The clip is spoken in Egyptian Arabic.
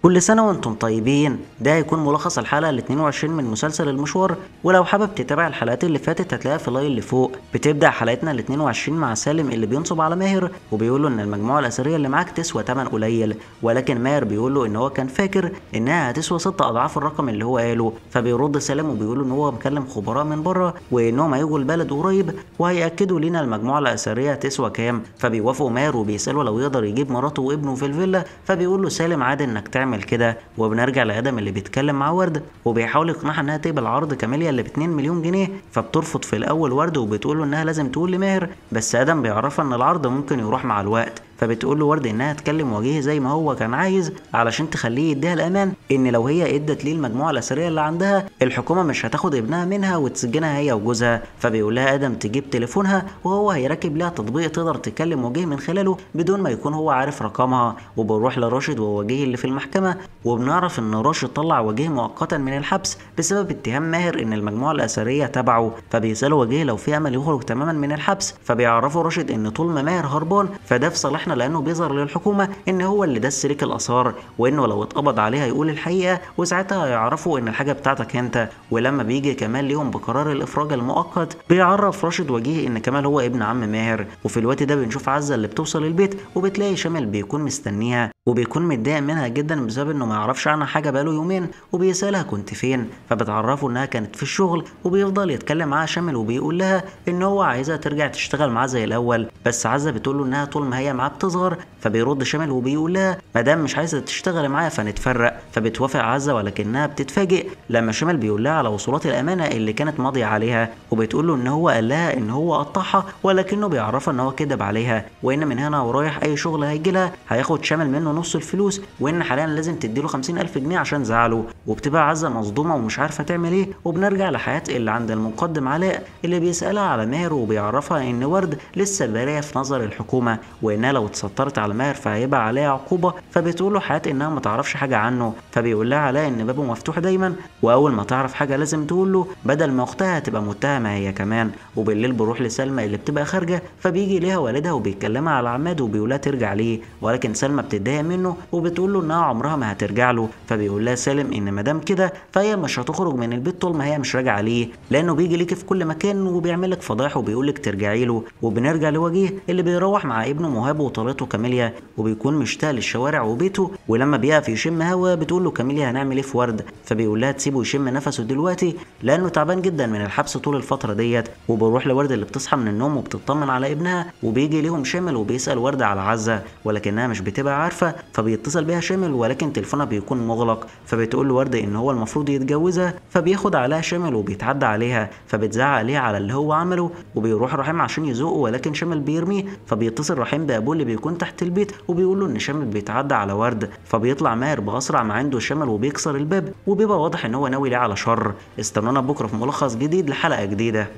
كل سنة وانتم طيبين ده هيكون ملخص الحلقة ال 22 من مسلسل المشوار ولو حابب تتابع الحلقات اللي فاتت هتلاقيها في اللاين اللي فوق بتبدأ حلقتنا ال 22 مع سالم اللي بينصب على ماهر وبيقول له ان المجموعة الأثرية اللي معاك تسوى تمن قليل ولكن ماهر بيقول له ان هو كان فاكر انها هتسوى ست اضعاف الرقم اللي هو قاله فبيرد سالم وبيقول له ان هو مكلم خبراء من بره وانهم هيجوا البلد قريب وهيأكدوا لنا المجموعة الأثرية تسوى كام فبيوافقوا ماهر وبيسأله لو يقدر يجيب مراته وابنه في الفيلا فبيقول له سالم عادي انك تعمل كده وبنرجع لادم اللي بيتكلم مع ورد وبيحاول يقنعها انها تقبل عرض كاميليا اللي ب 2 مليون جنيه فبترفض في الاول ورد وبتقول له انها لازم تقول لماهر بس ادم بيعرفها ان العرض ممكن يروح مع الوقت فبتقول له ورد انها تكلم وجيه زي ما هو كان عايز علشان تخليه يديها الامان ان لو هي ادت ليه المجموعه الاثريه اللي عندها الحكومه مش هتاخد ابنها منها وتسجنها هي وجوزها فبيقول لها ادم تجيب تليفونها وهو هيركب لها تطبيق تقدر تكلم وجيه من خلاله بدون ما يكون هو عارف رقمها وبنروح لراشد ووجيه اللي في المحكمه وبنعرف ان راشد طلع وجيه مؤقتا من الحبس بسبب اتهام ماهر ان المجموعه الاثريه تبعه فبيسالوا وجيه لو في امل يخرج تماما من الحبس فبيعرفوا راشد ان طول ما ماهر هربان فده في صالحنا لانه بيظهر للحكومه ان هو اللي دس ليك الاثار وانه لو اتقبض عليه هيقول الحقيقه وساعتها هيعرفوا ان الحاجه بتاعتك انت ولما بيجي كمال ليهم بقرار الافراج المؤقت بيعرف راشد وجيه ان كمال هو ابن عم ماهر وفي الوقت ده بنشوف عزه اللي بتوصل البيت وبتلاقي شامل بيكون مستنيها وبيكون متضايق منها جدا بسبب انه ما يعرفش عنها حاجه بقاله يومين وبيسالها كنت فين فبتعرفه انها كانت في الشغل وبيفضل يتكلم معاها شامل وبيقول لها ان هو عايزها ترجع تشتغل معاه زي الاول بس عزه بتقول له انها طول ما هي معاه بتصغر فبيرد شامل وبيقول لها ما دام مش عايزه تشتغل معايا فنتفرق فبتوافق عزه ولكنها بتتفاجئ لما شامل بيقول لها على وصولات الامانه اللي كانت ماضيه عليها وبتقول له ان هو قال لها ان هو قطعها ولكنه بيعرفها ان هو كذب عليها وان من هنا ورايح اي شغل هيجي لها هياخد شامل منه نص الفلوس وان حاليا لازم تديله 50000 جنيه عشان زعله وبتبقى عزه مصدومه ومش عارفه تعمل ايه وبنرجع لحياه اللي عند المقدم علاء اللي بيسالها على ماهر وبيعرفها ان ورد لسه باريه في نظر الحكومه وانها لو اتسترت على ماهر فهيبقى عليها عقوبه فبتقول له حياه انها ما تعرفش حاجه عنه فبيقول لها علاء ان بابه مفتوح دايما واول ما تعرف حاجه لازم تقول له بدل ما اختها تبقى متهمه هي كمان وبالليل بروح لسلمى اللي بتبقى خارجه فبيجي ليها والدها وبيتكلمها على عماد وبيقولها ترجع ليه ولكن سلمى بتتضايق منه وبتقول له انها عمرها ما هترجع له فبيقول لها سالم ان ما دام كده فهي مش هتخرج من البيت طول ما هي مش راجعه ليه لانه بيجي ليكي في كل مكان وبيعمل لك فضايح وبيقول لك ترجعي له وبنرجع لوجيه اللي بيروح مع ابنه مهاب وطليقته كاميليا وبيكون مشتاق للشوارع وبيته ولما بيقف يشم هوا بتقول له كاميليا هنعمل ايه في ورد فبيقول لها تسيبه يشم نفسه دلوقتي لانه تعبان جدا من الحبس طول الفتره ديت وبروح لورد اللي بتصحى من النوم وبتطمن على ابنها وبيجي ليهم شامل وبيسال ورد على عزه ولكنها مش بتبقى عارفه فبيتصل بيها شامل ولكن تليفونها بيكون مغلق فبتقول لورد ان هو المفروض يتجوزها فبياخد عليها شامل وبيتعدى عليها فبتزعق عليه على اللي هو عمله وبيروح رحيم عشان يزوقه ولكن شامل بيرميه فبيتصل رحيم بابوه اللي بيكون تحت البيت وبيقول له ان شامل بيتعدى على ورد فبيطلع ماهر باسرع ما عنده شامل وبيكسر الباب وبيبقى واضح ان هو ناوي ليه على شر استنونا بكره في ملخص جديد لحلقه جديده